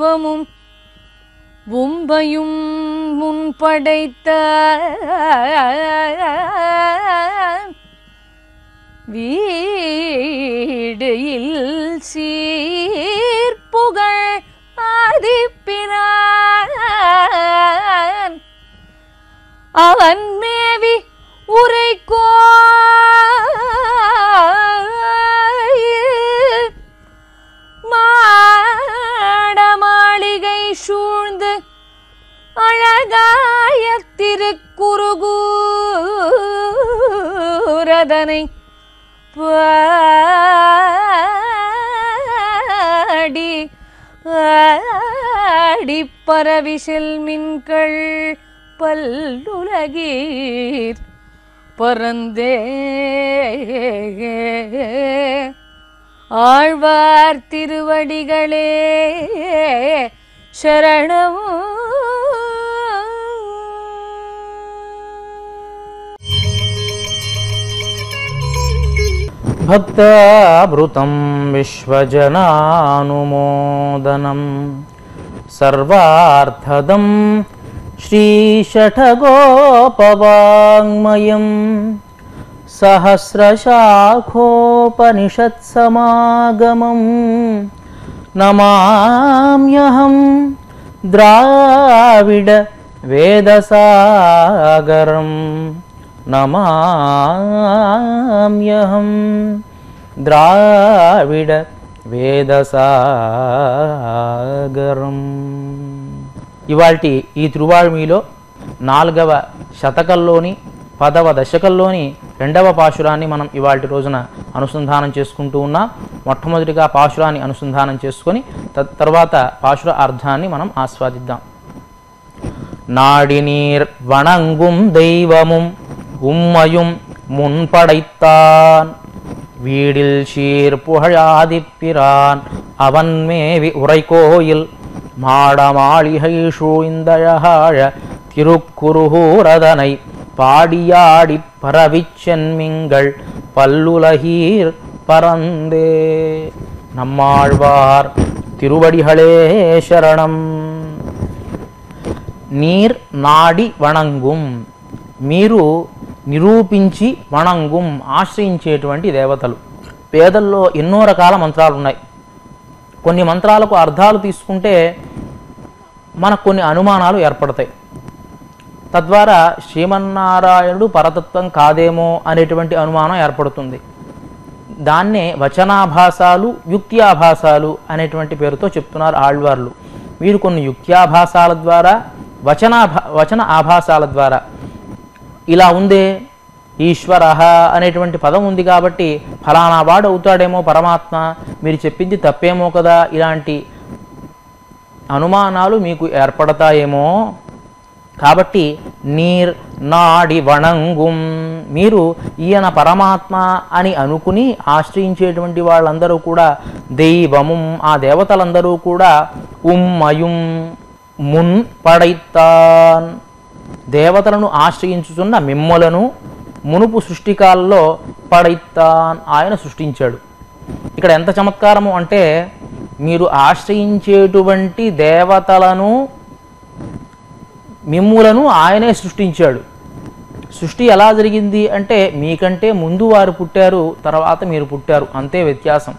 தெய்வமும் உம்பையும் முன்படைத்த வீடு இல் சீர்ப்புகழ் ஆதிப்பினான் அவன் மேவி உரைக்கோ மாட மாளிகை சூழ்ந்து அழகாய திருக்குறுகூரதனை பாடி ஆடி பரவிசெல் மின்கள் பல்லுலகீர் பரந்தே ஆழ்வார் திருவடிகளே சரணம் భక్తాభృతం విశ్వజనానుమోదనం సర్వార్థదం శ్రీషఠగోపవాङ्మయం సహస్రశాఖోపనిషత్సమాగమం నమామ్యహం ద్రావిడ వేదసాగరం నమామ్యహం ద్రావిడ వేదసాగరం ఇవాల్టి ఈ తిరువాళ్మీలో నాలుగవ శతకంలోని పదవ దశకంలోని రెండవ పాశురాన్ని మనం ఇవాల్టి రోజున అనుసంధానం చేసుకుంటూ ఉన్నాం మొట్టమొదటిగా పాశురాన్ని అనుసంధానం చేసుకొని తద్ తర్వాత పాశుర అర్థాన్ని మనం ఆస్వాదిద్దాం நாடினீர் வணங்கும் தெய்வமும் உம்மையும் முன்படைத்தான் வீடில் சீர் புகழாதிப்பிரான் அவன் மேவி உரைகோயில் மாட மாளிகை சூழ்ந்தழகாழ திருக்குருகூரதனை பாடியாடி பரவிச்சென்மிங்கள் பல்லுலகீர் பரந்தே நம்மாழ்வார் திருவடிகளே சரணம் నీర్ నాడి వణంగుం మీరు నిరూపించి వణంగుం ఆశ్రయించేటువంటి దేవతలు పేదల్లో ఎన్నో రకాల మంత్రాలు ఉన్నాయి కొన్ని మంత్రాలకు అర్థాలు తీసుకుంటే మనకు కొన్ని అనుమానాలు ఏర్పడతాయి తద్వారా శ్రీమన్నారాయణుడు పరతత్వం కాదేమో అనేటువంటి అనుమానం ఏర్పడుతుంది దాన్నే వచనాభాసాలు యుక్త్యాభాసాలు అనేటువంటి పేరుతో చెప్తున్నారు ఆళ్వార్లు మీరు కొన్ని యుక్త్యాభాసాల ద్వారా వచనాభా వచన ఆభాసాల ద్వారా ఇలా ఉందే ఈశ్వర అనేటువంటి పదం ఉంది కాబట్టి ఫలానా వాడు అవుతాడేమో పరమాత్మ మీరు చెప్పింది తప్పేమో కదా ఇలాంటి అనుమానాలు మీకు ఏర్పడతాయేమో కాబట్టి నీర్ నాడి వణంగుం మీరు ఈయన పరమాత్మ అని అనుకుని ఆశ్రయించేటువంటి వాళ్ళందరూ కూడా దైవము ఆ దేవతలందరూ కూడా ఉమ్మయుం మున్ పడైతాన్ దేవతలను ఆశ్రయించుచున్న మిమ్మలను మునుపు సృష్టికాలలో పడైతాన్ ఆయన సృష్టించాడు ఇక్కడ ఎంత చమత్కారము అంటే మీరు ఆశ్రయించేటువంటి దేవతలను మిమ్ములను ఆయనే సృష్టించాడు సృష్టి ఎలా జరిగింది అంటే మీకంటే ముందు వారు పుట్టారు తర్వాత మీరు పుట్టారు అంతే వ్యత్యాసం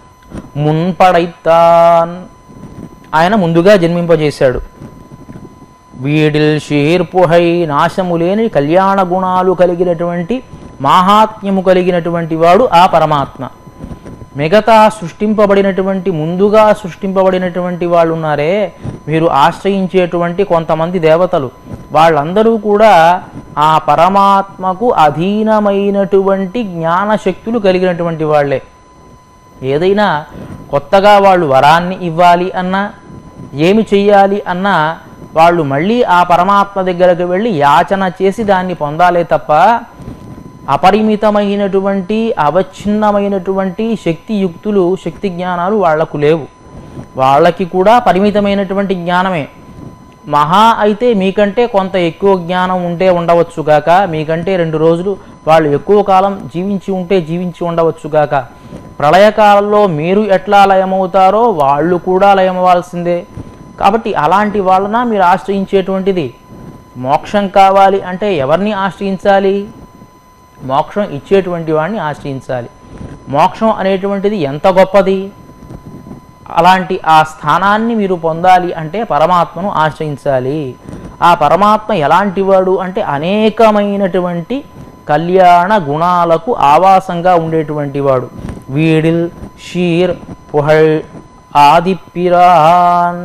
మున్పడైతాన్ ఆయన ముందుగా జన్మింపజేశాడు వీడిల్ షీర్పుహై నాశము లేని కళ్యాణ గుణాలు కలిగినటువంటి మాహాత్మ్యము కలిగినటువంటి వాడు ఆ పరమాత్మ మిగతా సృష్టింపబడినటువంటి ముందుగా సృష్టింపబడినటువంటి వాళ్ళు ఉన్నారే మీరు ఆశ్రయించేటువంటి కొంతమంది దేవతలు వాళ్ళందరూ కూడా ఆ పరమాత్మకు అధీనమైనటువంటి జ్ఞానశక్తులు కలిగినటువంటి వాళ్ళే ఏదైనా కొత్తగా వాళ్ళు వరాన్ని ఇవ్వాలి అన్నా ఏమి చెయ్యాలి అన్నా వాళ్ళు మళ్ళీ ఆ పరమాత్మ దగ్గరకు వెళ్ళి యాచన చేసి దాన్ని పొందాలే తప్ప అపరిమితమైనటువంటి అవచ్ఛిన్నమైనటువంటి శక్తియుక్తులు శక్తి జ్ఞానాలు వాళ్లకు లేవు వాళ్ళకి కూడా పరిమితమైనటువంటి జ్ఞానమే మహా అయితే మీకంటే కొంత ఎక్కువ జ్ఞానం ఉంటే ఉండవచ్చు గాక మీకంటే రెండు రోజులు వాళ్ళు ఎక్కువ కాలం జీవించి ఉంటే జీవించి ఉండవచ్చు గాక ప్రళయకాలంలో మీరు ఎట్లా లయమవుతారో వాళ్ళు కూడా లయమవ్వాల్సిందే కాబట్టి అలాంటి వాళ్ళన మీరు ఆశ్రయించేటువంటిది మోక్షం కావాలి అంటే ఎవరిని ఆశ్రయించాలి మోక్షం ఇచ్చేటువంటి వాడిని ఆశ్రయించాలి మోక్షం అనేటువంటిది ఎంత గొప్పది అలాంటి ఆ స్థానాన్ని మీరు పొందాలి అంటే పరమాత్మను ఆశ్రయించాలి ఆ పరమాత్మ ఎలాంటి వాడు అంటే అనేకమైనటువంటి కళ్యాణ గుణాలకు ఆవాసంగా ఉండేటువంటి వాడు వీడిల్ షీర్ పుహళ్ ఆదిపిరాన్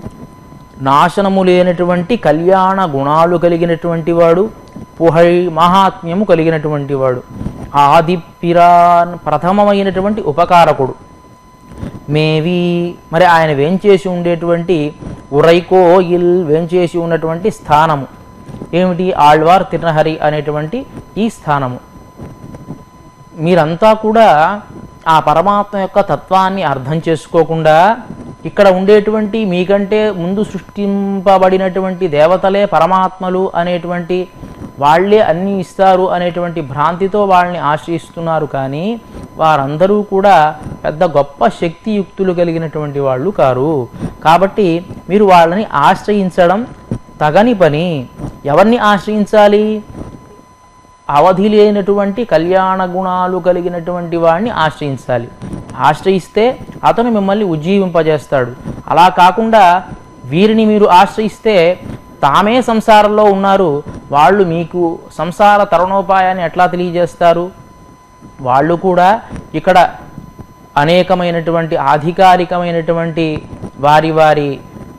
నాశనము లేనటువంటి కళ్యాణ గుణాలు కలిగినటువంటి వాడు పుహై మహాత్మ్యము కలిగినటువంటి వాడు ఆదిపిరాన్ ప్రథమమైనటువంటి ఉపకారకుడు మేవి మరి ఆయన వేంచేసి ఉండేటువంటి ఉరైకోయిల్ వేంచేసి ఉన్నటువంటి స్థానము ఏమిటి ఆళ్వార్ తిరునహరి అనేటువంటి ఈ స్థానము మీరంతా కూడా ఆ పరమాత్మ యొక్క తత్వాన్ని అర్థం చేసుకోకుండా ఇక్కడ ఉండేటువంటి మీకంటే ముందు సృష్టింపబడినటువంటి దేవతలే పరమాత్మలు అనేటువంటి వాళ్ళే అన్నీ ఇస్తారు అనేటువంటి భ్రాంతితో వాళ్ళని ఆశ్రయిస్తున్నారు కానీ వారందరూ కూడా పెద్ద గొప్ప శక్తియుక్తులు కలిగినటువంటి వాళ్ళు కారు కాబట్టి మీరు వాళ్ళని ఆశ్రయించడం తగని పని ఎవరిని ఆశ్రయించాలి అవధి లేనటువంటి కళ్యాణ గుణాలు కలిగినటువంటి వాడిని ఆశ్రయించాలి ఆశ్రయిస్తే అతను మిమ్మల్ని ఉజ్జీవింపజేస్తాడు అలా కాకుండా వీరిని మీరు ఆశ్రయిస్తే తామే సంసారంలో ఉన్నారు వాళ్ళు మీకు సంసార తరుణోపాయాన్ని ఎట్లా తెలియజేస్తారు వాళ్ళు కూడా ఇక్కడ అనేకమైనటువంటి ఆధికారికమైనటువంటి వారి వారి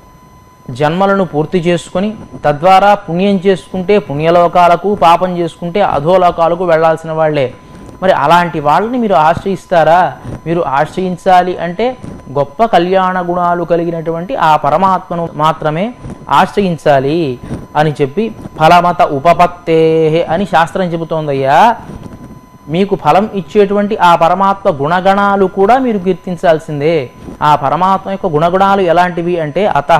జన్మలను పూర్తి చేసుకొని తద్వారా పుణ్యం చేసుకుంటే పుణ్యలోకాలకు పాపం చేసుకుంటే అధోలోకాలకు వెళ్ళాల్సిన వాళ్ళే మరి అలాంటి వాళ్ళని మీరు ఆశ్రయిస్తారా మీరు ఆశ్రయించాలి అంటే గొప్ప కళ్యాణ గుణాలు కలిగినటువంటి ఆ పరమాత్మను మాత్రమే ఆశ్రయించాలి అని చెప్పి ఫలమత ఉపపత్తే అని శాస్త్రం చెబుతోందయ్యా మీకు ఫలం ఇచ్చేటువంటి ఆ పరమాత్మ గుణగణాలు కూడా మీరు కీర్తించాల్సిందే ఆ పరమాత్మ యొక్క గుణగణాలు ఎలాంటివి అంటే అత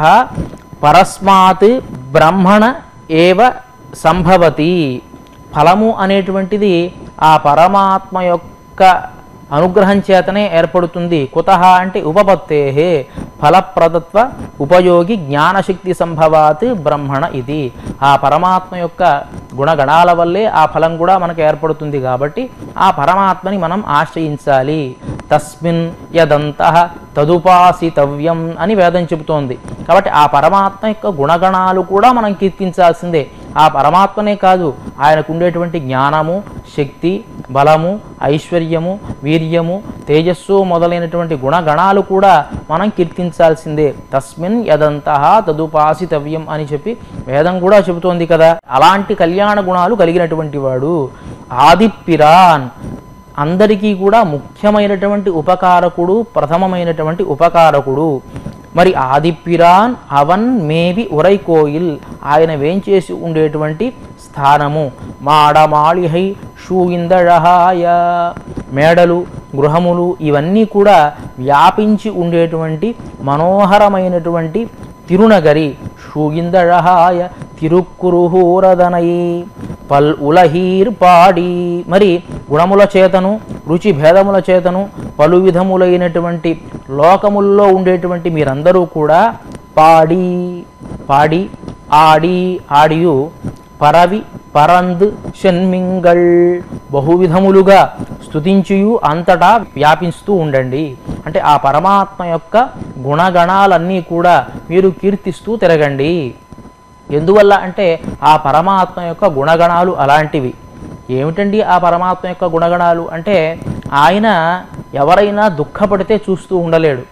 పరస్మాత్ బ్రహ్మణ ఏవ సంభవతి ఫలము అనేటువంటిది ఆ పరమాత్మ యొక్క అనుగ్రహం చేతనే ఏర్పడుతుంది కుత అంటే ఉపపత్తే ఫలప్రదత్వ ఉపయోగి జ్ఞానశక్తి సంభవాత్ బ్రహ్మణ ఇది ఆ పరమాత్మ యొక్క గుణగణాల వల్లే ఆ ఫలం కూడా మనకు ఏర్పడుతుంది కాబట్టి ఆ పరమాత్మని మనం ఆశ్రయించాలి తస్మిన్ యదంత తదుపాసితవ్యం అని వేదం చెబుతోంది కాబట్టి ఆ పరమాత్మ యొక్క గుణగణాలు కూడా మనం కీర్తించాల్సిందే ఆ పరమాత్మనే కాదు ఆయనకు ఉండేటువంటి జ్ఞానము శక్తి బలము ఐశ్వర్యము వీర్యము తేజస్సు మొదలైనటువంటి గుణగణాలు కూడా మనం కీర్తించాల్సిందే తస్మిన్ యదంత తదుపాసితవ్యం అని చెప్పి వేదం కూడా చెబుతోంది కదా అలాంటి కళ్యాణ గుణాలు కలిగినటువంటి వాడు ఆదిప్పిరాన్ అందరికీ కూడా ముఖ్యమైనటువంటి ఉపకారకుడు ప్రథమమైనటువంటి ఉపకారకుడు మరి ఆదిప్పిరాన్ అవన్ మేవి ఉరైకోయిల్ ఆయన వేంచేసి ఉండేటువంటి స్థానము మాడమాళిహై షూయిందళహాయ మేడలు గృహములు ఇవన్నీ కూడా వ్యాపించి ఉండేటువంటి మనోహరమైనటువంటి తిరునగరి షూగిందళహాయ తిరుక్కురుహూరదనై పల్ ఉలహీర్ పాడి మరి గుణముల చేతను రుచి భేదముల చేతను పలు విధములైనటువంటి లోకముల్లో ఉండేటువంటి మీరందరూ కూడా పాడి పాడి ఆడి ఆడియు పరవి పరంద్ షణ్మింగళ్ బహువిధములుగా స్తుతించియు అంతటా వ్యాపిస్తూ ఉండండి అంటే ఆ పరమాత్మ యొక్క గుణగణాలన్నీ కూడా మీరు కీర్తిస్తూ తిరగండి ఎందువల్ల అంటే ఆ పరమాత్మ యొక్క గుణగణాలు అలాంటివి ఏమిటండి ఆ పరమాత్మ యొక్క గుణగణాలు అంటే ఆయన ఎవరైనా దుఃఖపడితే చూస్తూ ఉండలేడు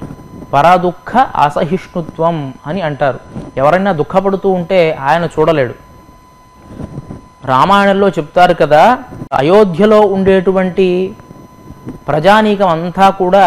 పరదుఃఖ అసహిష్ణుత్వం అని అంటారు ఎవరైనా దుఃఖపడుతూ ఉంటే ఆయన చూడలేడు రామాయణంలో చెప్తారు కదా అయోధ్యలో ఉండేటువంటి ప్రజానీకం అంతా కూడా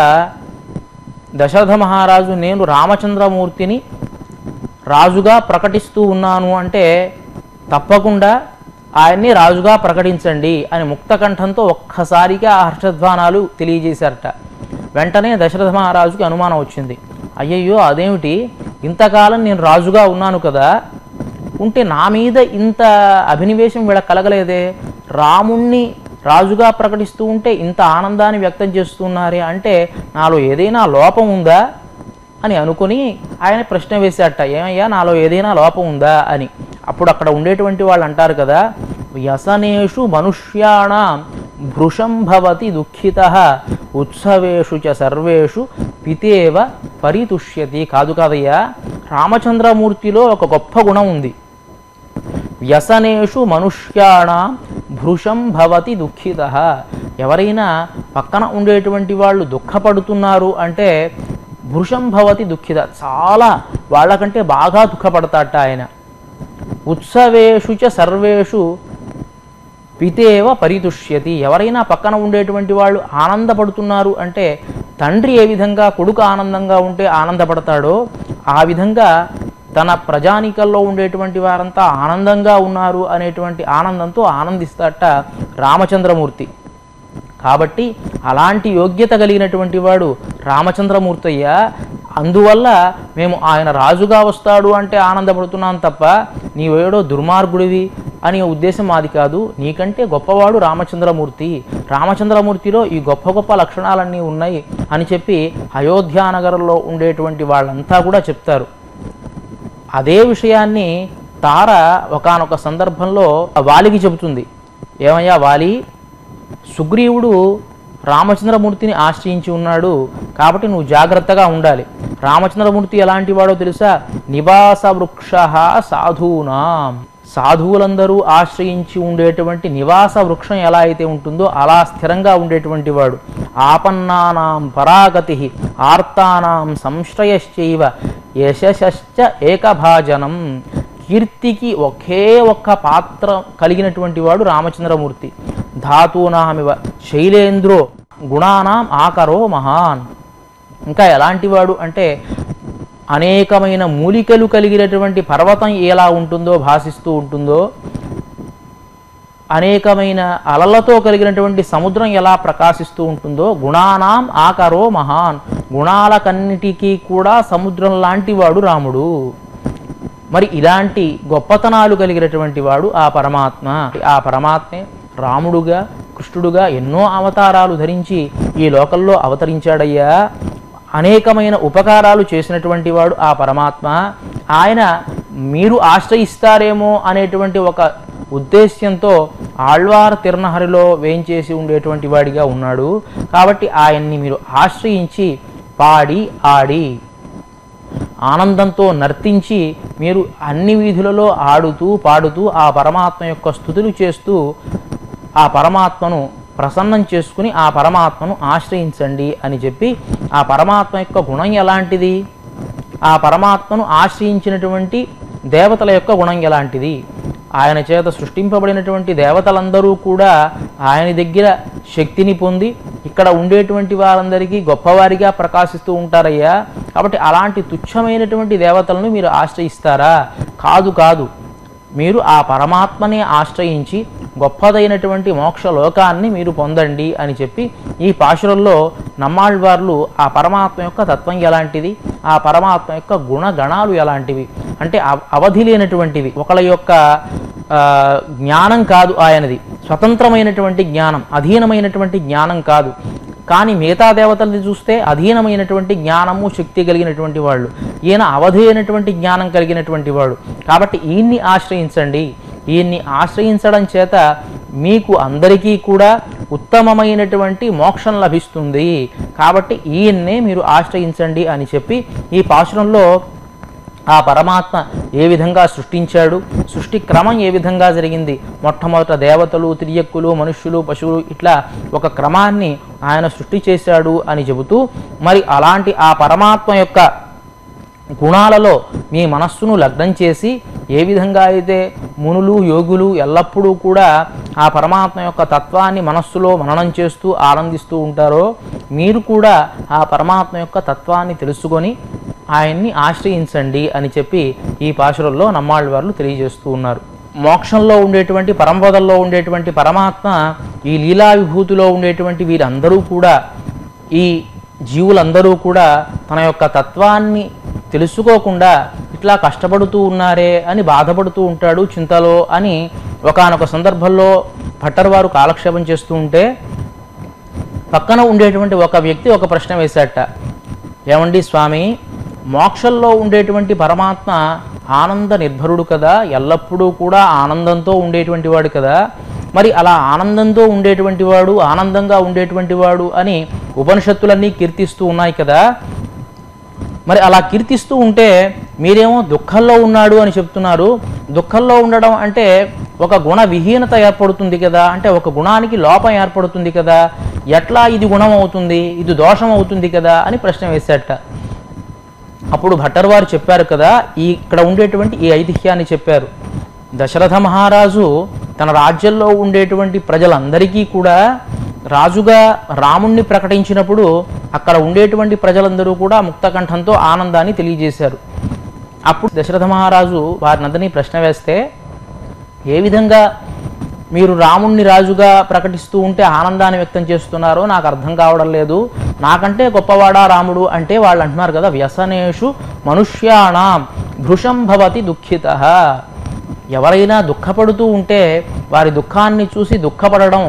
దశరథ మహారాజు నేను రామచంద్రమూర్తిని రాజుగా ప్రకటిస్తూ ఉన్నాను అంటే తప్పకుండా ఆయన్ని రాజుగా ప్రకటించండి అని ముక్తకంఠంతో ఒక్కసారిగా ఆ హర్షధ్వానాలు తెలియజేశారట వెంటనే దశరథ మహారాజుకి అనుమానం వచ్చింది అయ్యయ్యో అదేమిటి ఇంతకాలం నేను రాజుగా ఉన్నాను కదా ఉంటే నా మీద ఇంత అభినివేశం వీళ్ళకి కలగలేదే రాముణ్ణి రాజుగా ప్రకటిస్తూ ఉంటే ఇంత ఆనందాన్ని వ్యక్తం చేస్తున్నారే అంటే నాలో ఏదైనా లోపం ఉందా అని అనుకుని ఆయన ప్రశ్న వేశాట ఏమయ్యా నాలో ఏదైనా లోపం ఉందా అని అప్పుడు అక్కడ ఉండేటువంటి వాళ్ళు అంటారు కదా వ్యసనేషు మనుష్యాణం భృషం భవతి దుఃఖిత ఉత్సవేషు చ సర్వేషు పితేవ పరితుష్యతి కాదు కాదయ్యా రామచంద్రమూర్తిలో ఒక గొప్ప గుణం ఉంది వ్యసనేషు మనుష్యాణం భృషం భవతి దుఃఖిత ఎవరైనా పక్కన ఉండేటువంటి వాళ్ళు దుఃఖపడుతున్నారు అంటే భృషం భవతి దుఃఖిత చాలా వాళ్ళకంటే బాగా దుఃఖపడతాట ఆయన ఉత్సవేషు చ సర్వేషు పితేవ పరితుష్యతి ఎవరైనా పక్కన ఉండేటువంటి వాళ్ళు ఆనందపడుతున్నారు అంటే తండ్రి ఏ విధంగా కొడుకు ఆనందంగా ఉంటే ఆనందపడతాడో ఆ విధంగా తన ప్రజానికల్లో ఉండేటువంటి వారంతా ఆనందంగా ఉన్నారు అనేటువంటి ఆనందంతో ఆనందిస్తాట రామచంద్రమూర్తి కాబట్టి అలాంటి యోగ్యత కలిగినటువంటి వాడు రామచంద్రమూర్తయ్య అందువల్ల మేము ఆయన రాజుగా వస్తాడు అంటే ఆనందపడుతున్నాం తప్ప నీవేడో దుర్మార్గుడివి అనే ఉద్దేశం మాది కాదు నీకంటే గొప్పవాడు రామచంద్రమూర్తి రామచంద్రమూర్తిలో ఈ గొప్ప గొప్ప లక్షణాలన్నీ ఉన్నాయి అని చెప్పి అయోధ్యానగరంలో ఉండేటువంటి వాళ్ళంతా కూడా చెప్తారు అదే విషయాన్ని తార ఒకానొక సందర్భంలో వాలికి చెబుతుంది ఏమయ్యా వాలి సుగ్రీవుడు రామచంద్రమూర్తిని ఆశ్రయించి ఉన్నాడు కాబట్టి నువ్వు జాగ్రత్తగా ఉండాలి రామచంద్రమూర్తి ఎలాంటి వాడో తెలుసా నివాస వృక్ష సాధూనాం సాధువులందరూ ఆశ్రయించి ఉండేటువంటి నివాస వృక్షం ఎలా అయితే ఉంటుందో అలా స్థిరంగా ఉండేటువంటి వాడు ఆపన్నానాం పరాగతి ఆర్తానాం సంశ్రయశ్చైవ యశశ్చ ఏకభాజనం కీర్తికి ఒకే ఒక్క పాత్ర కలిగినటువంటి వాడు రామచంద్రమూర్తి ధాతూనామివ శైలేంద్రో గుణానాం ఆకరో మహాన్ ఇంకా ఎలాంటి వాడు అంటే అనేకమైన మూలికలు కలిగినటువంటి పర్వతం ఎలా ఉంటుందో భాషిస్తూ ఉంటుందో అనేకమైన అలలతో కలిగినటువంటి సముద్రం ఎలా ప్రకాశిస్తూ ఉంటుందో గుణానాం ఆకరో మహాన్ గుణాలకన్నిటికీ కూడా సముద్రం లాంటి వాడు రాముడు మరి ఇలాంటి గొప్పతనాలు కలిగినటువంటి వాడు ఆ పరమాత్మ ఆ పరమాత్మే రాముడుగా కృష్ణుడుగా ఎన్నో అవతారాలు ధరించి ఈ లోకంలో అవతరించాడయ్యా అనేకమైన ఉపకారాలు చేసినటువంటి వాడు ఆ పరమాత్మ ఆయన మీరు ఆశ్రయిస్తారేమో అనేటువంటి ఒక ఉద్దేశ్యంతో ఆళ్వార్ తిరునహరిలో వేంచేసి ఉండేటువంటి వాడిగా ఉన్నాడు కాబట్టి ఆయన్ని మీరు ఆశ్రయించి పాడి ఆడి ఆనందంతో నర్తించి మీరు అన్ని వీధులలో ఆడుతూ పాడుతూ ఆ పరమాత్మ యొక్క స్థుతులు చేస్తూ ఆ పరమాత్మను ప్రసన్నం చేసుకుని ఆ పరమాత్మను ఆశ్రయించండి అని చెప్పి ఆ పరమాత్మ యొక్క గుణం ఎలాంటిది ఆ పరమాత్మను ఆశ్రయించినటువంటి దేవతల యొక్క గుణం ఎలాంటిది ఆయన చేత సృష్టింపబడినటువంటి దేవతలందరూ కూడా ఆయన దగ్గర శక్తిని పొంది ఇక్కడ ఉండేటువంటి వారందరికీ గొప్పవారిగా ప్రకాశిస్తూ ఉంటారయ్యా కాబట్టి అలాంటి తుచ్చమైనటువంటి దేవతలను మీరు ఆశ్రయిస్తారా కాదు కాదు మీరు ఆ పరమాత్మని ఆశ్రయించి గొప్పదైనటువంటి మోక్ష లోకాన్ని మీరు పొందండి అని చెప్పి ఈ పాశురంలో నమ్మాళ్వార్లు ఆ పరమాత్మ యొక్క తత్వం ఎలాంటిది ఆ పరమాత్మ యొక్క గుణగణాలు ఎలాంటివి అంటే అవ- అవధి లేనటువంటివి ఒకళ్ళ యొక్క ఆ, జ్ఞానం కాదు ఆయనది స్వతంత్రమైనటువంటి జ్ఞానం అధీనమైనటువంటి జ్ఞానం కాదు కానీ మిగతా దేవతల్ని చూస్తే అధీనమైనటువంటి జ్ఞానము శక్తి కలిగినటువంటి వాళ్ళు ఈయన అవధి అయినటువంటి జ్ఞానం కలిగినటువంటి వాడు కాబట్టి ఈయన్ని ఆశ్రయించండి ఈయన్ని ఆశ్రయించడం చేత మీకు అందరికీ కూడా ఉత్తమమైనటువంటి మోక్షం లభిస్తుంది కాబట్టి ఈయన్నే మీరు ఆశ్రయించండి అని చెప్పి ఈ పాశురంలో ఆ పరమాత్మ ఏ విధంగా సృష్టించాడు సృష్టి క్రమం ఏ విధంగా జరిగింది మొట్టమొదట దేవతలు తిరియక్కులు మనుష్యులు పశువులు ఇట్లా ఒక క్రమాన్ని ఆయన సృష్టి చేశాడు అని చెబుతూ మరి అలాంటి ఆ పరమాత్మ యొక్క గుణాలలో మీ మనస్సును లగ్నం చేసి ఏ విధంగా అయితే మునులు యోగులు ఎల్లప్పుడూ కూడా ఆ పరమాత్మ యొక్క తత్వాన్ని మనస్సులో మననం చేస్తూ ఆనందిస్తూ ఉంటారో మీరు కూడా ఆ పరమాత్మ యొక్క తత్వాన్ని తెలుసుకొని ఆయన్ని ఆశ్రయించండి అని చెప్పి ఈ పాశురంలో నమ్మాళ్ళ వారు తెలియజేస్తూ ఉన్నారు మోక్షంలో ఉండేటువంటి పరంపదల్లో ఉండేటువంటి పరమాత్మ ఈ లీలా విభూతిలో ఉండేటువంటి వీరందరూ కూడా ఈ జీవులందరూ కూడా తన యొక్క తత్వాన్ని తెలుసుకోకుండా ఇట్లా కష్టపడుతూ ఉన్నారే అని బాధపడుతూ ఉంటాడు చింతలో అని ఒకానొక సందర్భంలో భట్టర్ వారు కాలక్షేపం చేస్తూ ఉంటే పక్కన ఉండేటువంటి ఒక వ్యక్తి ఒక ప్రశ్న వేశాట ఏమండి స్వామి మోక్షంలో ఉండేటువంటి పరమాత్మ ఆనంద నిర్భరుడు కదా ఎల్లప్పుడూ కూడా ఆనందంతో ఉండేటువంటి వాడు కదా మరి అలా ఆనందంతో ఉండేటువంటి వాడు ఆనందంగా ఉండేటువంటి వాడు అని ఉపనిషత్తులన్నీ కీర్తిస్తూ ఉన్నాయి కదా మరి అలా కీర్తిస్తూ ఉంటే మీరేమో దుఃఖంలో ఉన్నాడు అని చెప్తున్నారు దుఃఖంలో ఉండడం అంటే ఒక గుణ విహీనత ఏర్పడుతుంది కదా అంటే ఒక గుణానికి లోపం ఏర్పడుతుంది కదా ఎట్లా ఇది గుణం అవుతుంది ఇది దోషం అవుతుంది కదా అని ప్రశ్న వేశాట అప్పుడు భట్టర్ వారు చెప్పారు కదా ఈ ఇక్కడ ఉండేటువంటి ఈ ఐతిహ్యాన్ని చెప్పారు దశరథ మహారాజు తన రాజ్యంలో ఉండేటువంటి ప్రజలందరికీ కూడా రాజుగా రాముణ్ణి ప్రకటించినప్పుడు అక్కడ ఉండేటువంటి ప్రజలందరూ కూడా ముక్తకంఠంతో ఆనందాన్ని తెలియజేశారు అప్పుడు దశరథ మహారాజు వారినందరినీ ప్రశ్న వేస్తే ఏ విధంగా మీరు రాముణ్ణి రాజుగా ప్రకటిస్తూ ఉంటే ఆనందాన్ని వ్యక్తం చేస్తున్నారో నాకు అర్థం కావడం లేదు నాకంటే గొప్పవాడా రాముడు అంటే వాళ్ళు అంటున్నారు కదా వ్యసనేషు మనుష్యాణం భృషం భవతి దుఃఖిత ఎవరైనా దుఃఖపడుతూ ఉంటే వారి దుఃఖాన్ని చూసి దుఃఖపడడం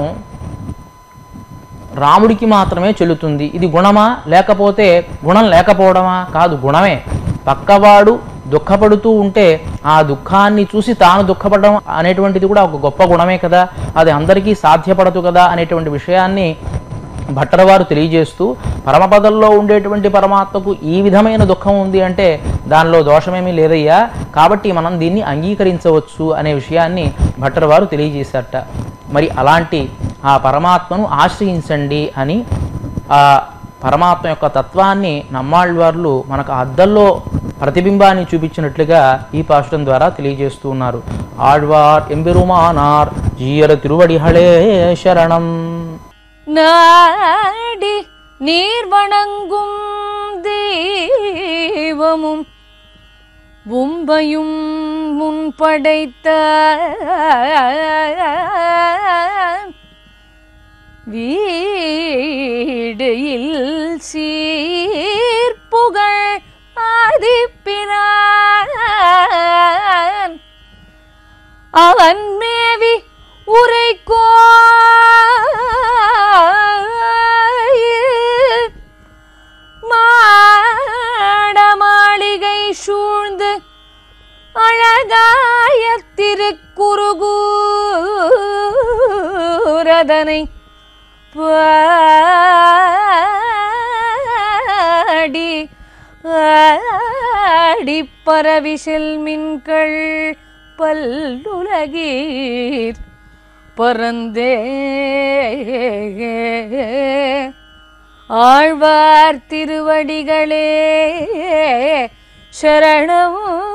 రాముడికి మాత్రమే చెల్లుతుంది ఇది గుణమా లేకపోతే గుణం లేకపోవడమా కాదు గుణమే పక్కవాడు దుఃఖపడుతూ ఉంటే ఆ దుఃఖాన్ని చూసి తాను దుఃఖపడడం అనేటువంటిది కూడా ఒక గొప్ప గుణమే కదా అది అందరికీ సాధ్యపడదు కదా అనేటువంటి విషయాన్ని భట్టరవారు తెలియజేస్తూ పరమపదంలో ఉండేటువంటి పరమాత్మకు ఈ విధమైన దుఃఖం ఉంది అంటే దానిలో దోషమేమీ లేదయ్యా కాబట్టి మనం దీన్ని అంగీకరించవచ్చు అనే విషయాన్ని భట్టరవారు తెలియజేశారట మరి అలాంటి ఆ పరమాత్మను ఆశ్రయించండి అని ఆ పరమాత్మ యొక్క తత్వాన్ని నమ్మాళ్ళవార్లు మనకు ఆ అద్దంలో ప్రతిబింబాన్ని చూపించినట్లుగా ఈ పాశురం ద్వారా తెలియజేస్తూ ఉన్నారు ఆళ్వార్ ఎంబెరుమానార్ జీయర తిరువడిహళే శరణం நாடி நீர் வணங்கும் தெய்வமும் உம்பையும் முன்படைத்த வீடையில் சீர்ப்புகழ் ஆதிப்பினான் அவன் மேவி உரைக்கோ மாட மாளிகை சூழ்ந்து அழகாய திருக்குறுகூரதனை பாடி ஆடி பரவிசில் மின்கள் பல்லுலகீர் பரந்தே ஆழ்வார் திருவடிகளே சரணம்